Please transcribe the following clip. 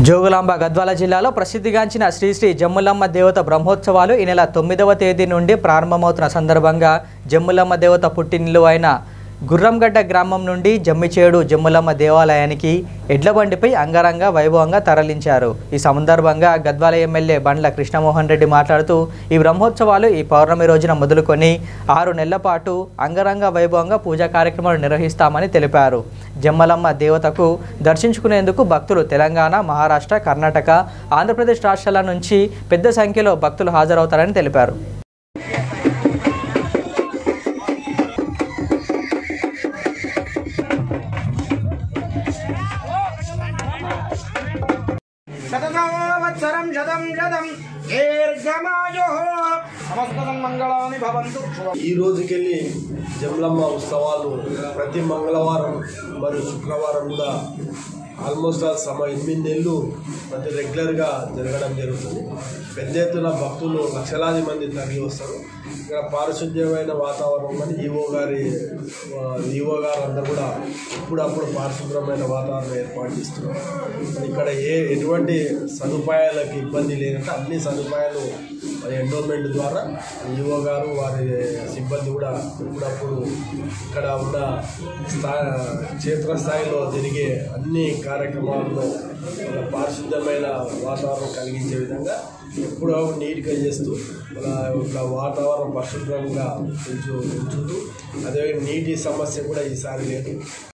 జోగులాంబ గద్వాల జిల్లాలో ప్రసిద్ధిగాంచిన శ్రీ శ్రీ జమ్ములమ్మ దేవత బ్రహ్మోత్సవాలు ఈ నెల తొమ్మిదవ తేదీ నుండి ప్రారంభమవుతున్న సందర్భంగా జమ్ములమ్మ దేవత పుట్టినిల్లు అయిన గుర్రంగడ్డ గ్రామం నుండి జమ్మిచేడు జమ్ములమ్మ దేవాలయానికి ఎడ్లబండిపై అంగరంగ వైభవంగా తరలించారు ఈ సందర్భంగా గద్వాల ఎమ్మెల్యే బండ్ల కృష్ణమోహన్ రెడ్డి మాట్లాడుతూ ఈ బ్రహ్మోత్సవాలు ఈ పౌర్ణమి రోజున మొదలుకొని ఆరు నెలల పాటు అంగరంగ వైభవంగా పూజా కార్యక్రమాలు నిర్వహిస్తామని తెలిపారు జమ్మలమ్మ దేవతకు దర్శించుకునేందుకు భక్తులు తెలంగాణ మహారాష్ట్ర కర్ణాటక ఆంధ్రప్రదేశ్ రాష్ట్రాల నుంచి పెద్ద సంఖ్యలో భక్తులు హాజరవుతారని తెలిపారు శతసంవత్సరం శతం శతం దీర్ఘమాయు సమస్తం మంగళాని భవంతు ఈ రోజుకెళ్ళి జమలమ్మ ఉత్సవాలు ప్రతి మంగళవారం మరియు శుక్రవారం కూడా ఆల్మోస్ట్ ఆల్ సమ ఎనిమిది నెలలు ప్రతి రెగ్యులర్గా జరగడం జరుగుతుంది పెద్ద ఎత్తున భక్తులు లక్షలాది మంది తరలి వస్తారు ఇక్కడ పారిశుద్ధ్యమైన వాతావరణం అని ఈవో గారి ఆ, ఈవో గారు అందరూ కూడా ఇప్పుడప్పుడు పారిశుభ్రమైన వాతావరణం ఏర్పాటు చేస్తున్నారు ఇక్కడ ఏ ఎటువంటి సదుపాయాలకు ఇబ్బంది లేదంటే అన్ని సదుపాయాలు మరి ఎండోమెంట్ ద్వారా ఈవో గారు వారి సిబ్బంది కూడా ఇప్పుడప్పుడు ఇక్కడ ఉన్న స్థా క్షేత్రస్థాయిలో జరిగే అన్ని కార్యక్రమాల్లో మన పారిశుద్ధమైన వాతావరణం కలిగించే విధంగా ఎప్పుడూ నీట్గా చేస్తూ మన యొక్క వాతావరణం పరిశుభ్రంగా ఉంచు ఉంచుతూ అదే నీటి సమస్య కూడా ఈసారి లేదు